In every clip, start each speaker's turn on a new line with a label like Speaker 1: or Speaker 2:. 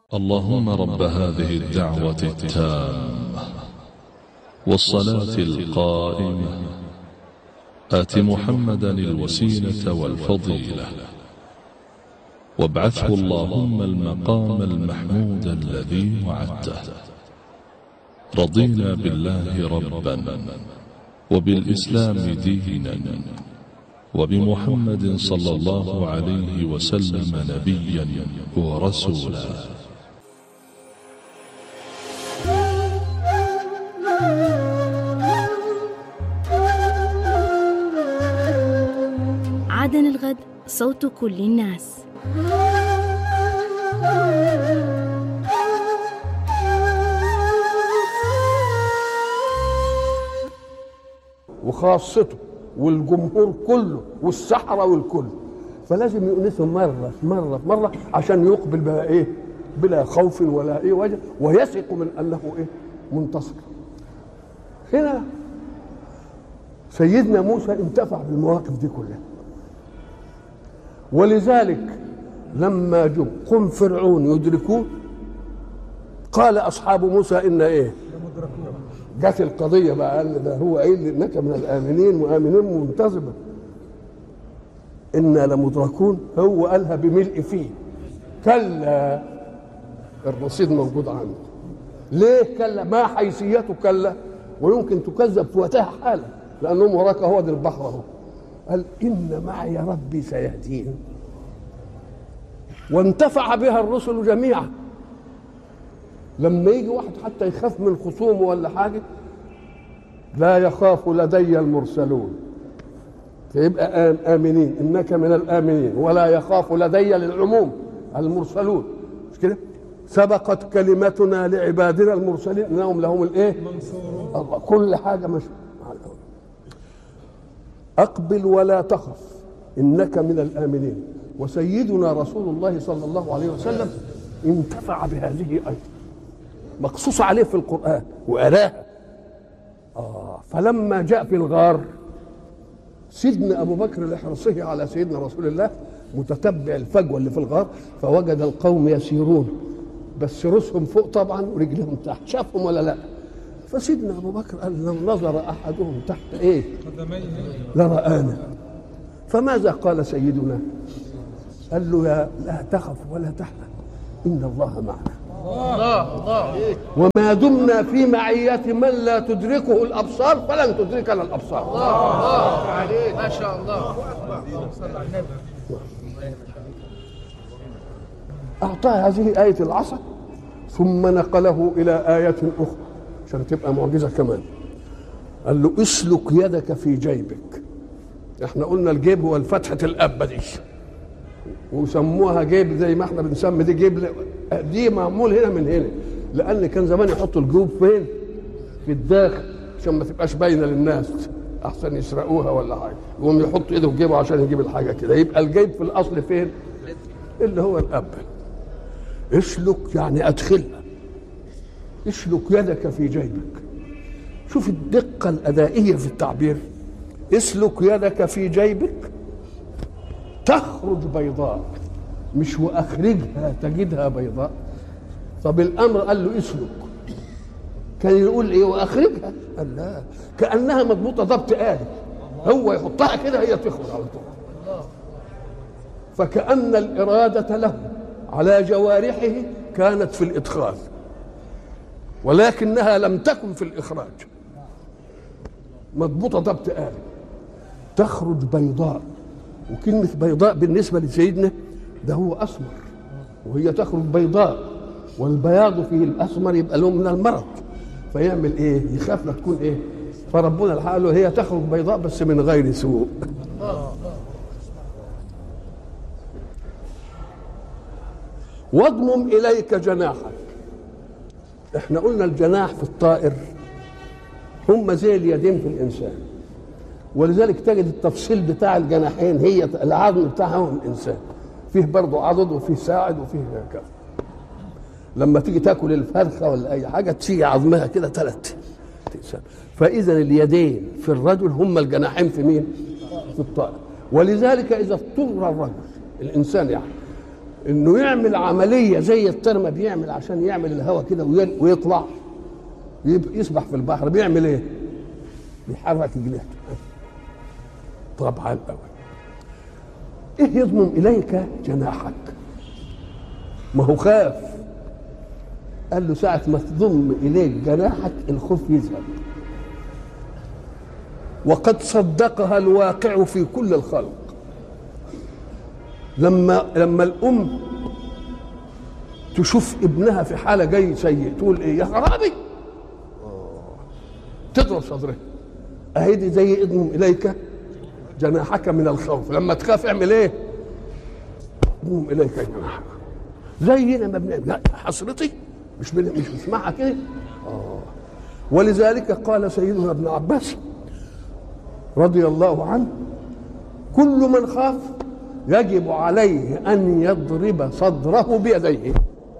Speaker 1: اللهم رب هذه الدعوة التامة والصلاة القائمة آت محمدا الوسيلة والفضيلة وابعثه اللهم المقام المحمود الذي وعدته رضينا بالله ربا وبالإسلام دينا وبمحمد صلى الله عليه وسلم نبيا ورسولا
Speaker 2: عدن الغد صوت كل الناس
Speaker 3: وخاصته والجمهور كله والسحرة والكل فلازم يؤنسهم مرة مرة مرة عشان يقبل بقى ايه بلا خوف ولا ايه وجه ويثق من انه ايه منتصر هنا سيدنا موسى انتفع بالمواقف دي كلها ولذلك لما جو قم فرعون يدركوه قال اصحاب موسى ان ايه جت القضيه بقى قال ده هو قايل انك من الامنين وامنين منتظمه انا لمدركون هو قالها بملء فيه كلا الرصيد موجود عنده ليه كلا ما حيثيته كلا ويمكن تكذب في وقتها حالا لانهم وراك هو دي البحر اهو قال ان معي ربي سيهدين وانتفع بها الرسل جميعا لما يجي واحد حتى يخاف من خصومه ولا حاجه لا يخاف لدي المرسلون فيبقى آمنين إنك من الآمنين ولا يخاف لدي للعموم المرسلون مش كده سبقت كلمتنا لعبادنا المرسلين انهم لهم الايه الله كل حاجه مش اقبل ولا تخف انك من الامنين وسيدنا رسول الله صلى الله عليه وسلم انتفع بهذه ايضا مقصوص عليه في القران واراها آه فلما جاء في الغار سيدنا ابو بكر لحرصه على سيدنا رسول الله متتبع الفجوه اللي في الغار فوجد القوم يسيرون بس رؤوسهم فوق طبعا ورجلهم تحت شافهم ولا لا فسيدنا ابو بكر قال لو نظر احدهم تحت ايه لرآنا فماذا قال سيدنا قال له يا لا تخف ولا تحزن ان الله معنا
Speaker 4: الله الله
Speaker 3: وما دمنا في معية من لا تدركه الأبصار فلن تدركنا الأبصار
Speaker 4: الله عليك ما شاء الله صلى على النبي
Speaker 3: أعطاه هذه آية العصا ثم نقله إلى آية أخرى عشان تبقى معجزة كمان قال له اسلك يدك في جيبك احنا قلنا الجيب هو الفتحة الأبة دي وسموها جيب زي ما احنا بنسمي دي جيب دي معمول هنا من هنا لان كان زمان يحطوا الجيوب فين في الداخل عشان ما تبقاش باينه للناس احسن يسرقوها ولا حاجه يقوم يحط ايده في جيبه عشان يجيب الحاجه كده يبقى الجيب في الاصل فين اللي هو الاب اسلك يعني ادخلها اسلك يدك في جيبك شوف الدقه الادائيه في التعبير اسلك يدك في جيبك تخرج بيضاء مش واخرجها تجدها بيضاء طب الامر قال له اسلك كان يقول ايه واخرجها قال لا كانها مضبوطه ضبط آلي هو يحطها كده هي تخرج على طول فكأن الإرادة له على جوارحه كانت في الإدخال ولكنها لم تكن في الإخراج مضبوطة ضبط آلي تخرج بيضاء وكلمة بيضاء بالنسبة لسيدنا ده هو أسمر وهي تخرج بيضاء والبياض فيه الأسمر يبقى له من المرض فيعمل إيه؟ يخاف لا تكون إيه؟ فربنا الحق له هي تخرج بيضاء بس من غير سوء واضمم إليك جناحك احنا قلنا الجناح في الطائر هم زي اليدين في الإنسان ولذلك تجد التفصيل بتاع الجناحين هي العظم بتاعهم الانسان فيه برضه عضد وفيه ساعد وفيه كذا لما تيجي تاكل الفرخه ولا اي حاجه تيجي عظمها كده ثلاث فاذا اليدين في الرجل هم الجناحين في مين؟ في الطائر ولذلك اذا اضطر الرجل الانسان يعني انه يعمل عمليه زي الطير ما بيعمل عشان يعمل الهواء كده وي- ويطلع يب- يسبح في البحر بيعمل ايه؟ بيحرك جناحه طبعا قوي ايه يضمم اليك جناحك ما هو خاف قال له ساعة ما تضم إليك جناحك الخوف يذهب وقد صدقها الواقع في كل الخلق لما لما الأم تشوف ابنها في حالة جاي سيء تقول إيه يا خرابي تضرب صدرها أهي دي زي اضمم إليك جناحك من الخوف لما تخاف اعمل إيه اضمم إليك جناحك زينا ما بنعمل لا حسرتي مش بن... مش بنسمعها كده اه ولذلك قال سيدنا ابن عباس رضي الله عنه كل من خاف يجب عليه ان يضرب صدره بيديه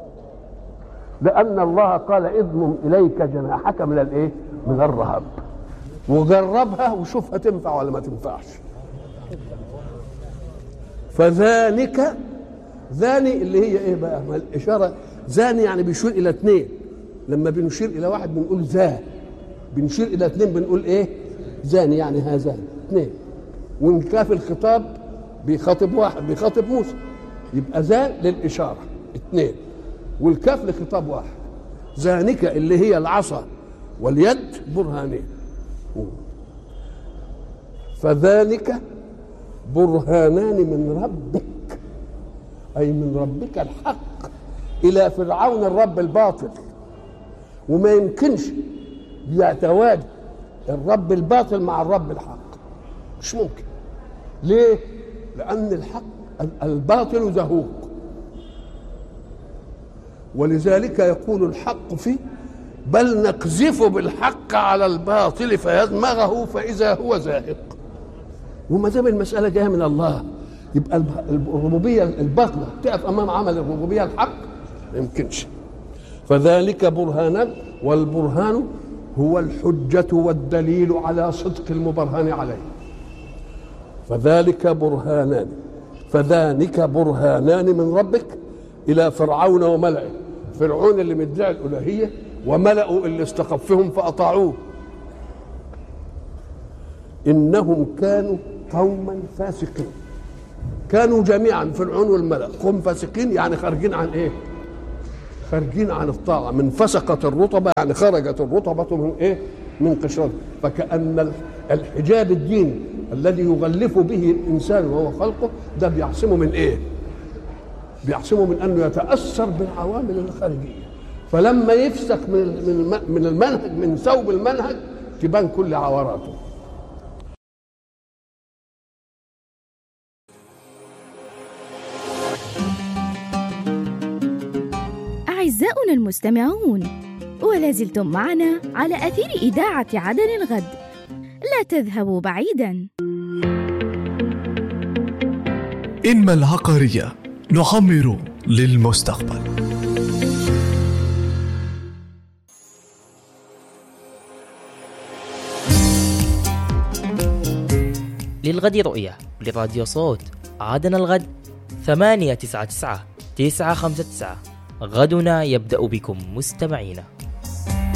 Speaker 3: لان الله قال اضمم اليك جناحك من الايه من الرهب وجربها وشوفها تنفع ولا ما تنفعش فذلك ذاني اللي هي ايه بقى ما الاشاره ذاني يعني بيشير الى اثنين لما بنشير الى واحد بنقول ذا بنشير الى اثنين بنقول ايه ذاني يعني هذان اثنين وان كان في الخطاب بيخاطب واحد بيخاطب موسى يبقى ذا للاشاره اثنين والكاف لخطاب واحد ذانك اللي هي العصا واليد برهانين فذلك برهانان من ربك أي من ربك الحق إلى فرعون الرب الباطل وما يمكنش يتواجد الرب الباطل مع الرب الحق مش ممكن ليه؟ لأن الحق الباطل زهوق ولذلك يقول الحق فيه بل نقذف بالحق على الباطل فيدمغه فإذا هو زاهق وما دام المسألة جاية من الله يبقى الربوبيه الباطله تقف امام عمل الربوبيه الحق ما يمكنش فذلك برهانان والبرهان هو الحجة والدليل على صدق المبرهن عليه فذلك برهانان فذلك برهانان من ربك إلى فرعون وملئه فرعون اللي مدعي الألوهية وملأوا اللي استخفهم فأطاعوه إنهم كانوا قوما فاسقين كانوا جميعا فرعون والملأ قوم فاسقين يعني خارجين عن ايه خارجين عن الطاعة من فسقت الرطبة يعني خرجت الرطبة من ايه من قشرته فكأن الحجاب الديني الذي يغلف به الإنسان وهو خلقه ده بيعصمه من ايه بيعصمه من أنه يتأثر بالعوامل الخارجية فلما يفسق من من من المنهج من ثوب المنهج تبان كل عوراته
Speaker 2: أعزاؤنا المستمعون ولا زلتم معنا على أثير إذاعة عدن الغد لا تذهبوا بعيدا
Speaker 5: إنما العقارية نعمر للمستقبل
Speaker 6: للغد رؤية لراديو صوت عادنا الغد ثمانية تسعة تسعة تسعة خمسة تسعة غدنا يبدأ بكم مستمعينا